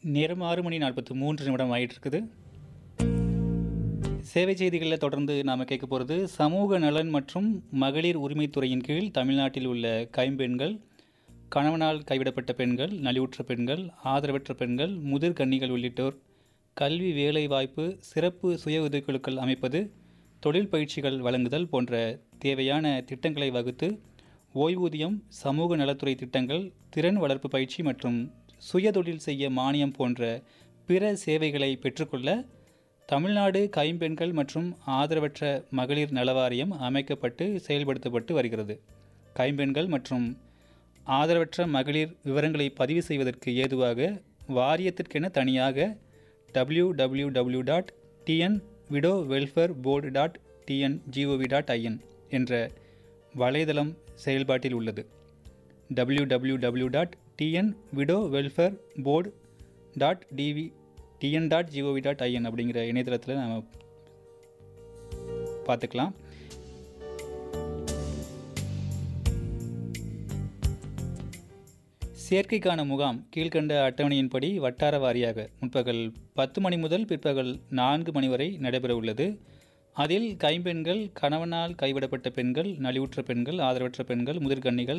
நேரம் ஆறு மணி நாற்பத்தி மூன்று நிமிடம் ஆயிட்டு இருக்குது சேவை செய்திகளில் தொடர்ந்து நாம் கேட்க போகிறது சமூக நலன் மற்றும் மகளிர் உரிமைத்துறையின் கீழ் தமிழ்நாட்டில் உள்ள கைம்பெண்கள் கணவனால் கைவிடப்பட்ட பெண்கள் நலிவுற்ற பெண்கள் ஆதரவற்ற பெண்கள் முதிர் கன்னிகள் உள்ளிட்டோர் கல்வி வேலைவாய்ப்பு சிறப்பு சுய உதவிக்குழுக்கள் அமைப்பது தொழில் பயிற்சிகள் வழங்குதல் போன்ற தேவையான திட்டங்களை வகுத்து ஓய்வூதியம் சமூக நலத்துறை திட்டங்கள் திறன் வளர்ப்பு பயிற்சி மற்றும் சுயதொழில் செய்ய மானியம் போன்ற பிற சேவைகளை பெற்றுக்கொள்ள தமிழ்நாடு கைம்பெண்கள் மற்றும் ஆதரவற்ற மகளிர் நலவாரியம் அமைக்கப்பட்டு செயல்படுத்தப்பட்டு வருகிறது கைம்பெண்கள் மற்றும் ஆதரவற்ற மகளிர் விவரங்களை பதிவு செய்வதற்கு ஏதுவாக வாரியத்திற்கென தனியாக W W W dot TN widow welfare board dot TN GOV dot IN என்ற வலைதளம் செயல்பாட்டில் உள்ளது W W W dot TN widow welfare board dot TV TN dot GOV dot IN அப்படிங்கிற இணையதளத்தில் நம்ம பார்த்துக்கலாம் சேர்க்கைக்கான முகாம் கீழ்கண்ட அட்டவணையின்படி வட்டார வாரியாக முற்பகல் பத்து மணி முதல் பிற்பகல் நான்கு மணி வரை நடைபெற உள்ளது அதில் கைம்பெண்கள் கணவனால் கைவிடப்பட்ட பெண்கள் நலிவுற்ற பெண்கள் ஆதரவற்ற பெண்கள் முதிர்கன்னிகள்